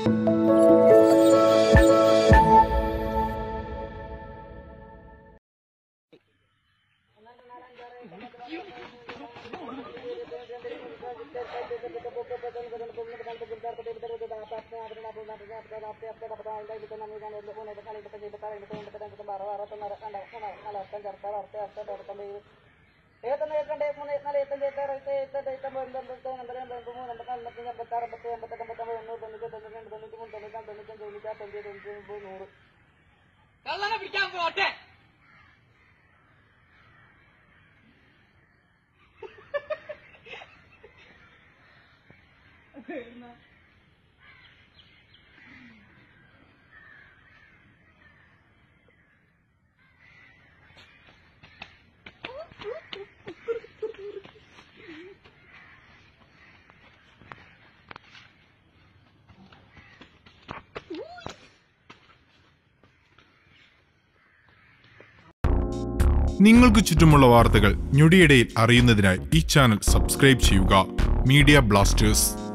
കള്ളനെ പിടിക്കാൻ പോട്ടെ നിങ്ങൾക്ക് ചുറ്റുമുള്ള വാർത്തകൾ ഞൊടിയിടയിൽ അറിയുന്നതിനായി ഈ ചാനൽ സബ്സ്ക്രൈബ് ചെയ്യുക മീഡിയ ബ്ലാസ്റ്റേഴ്സ്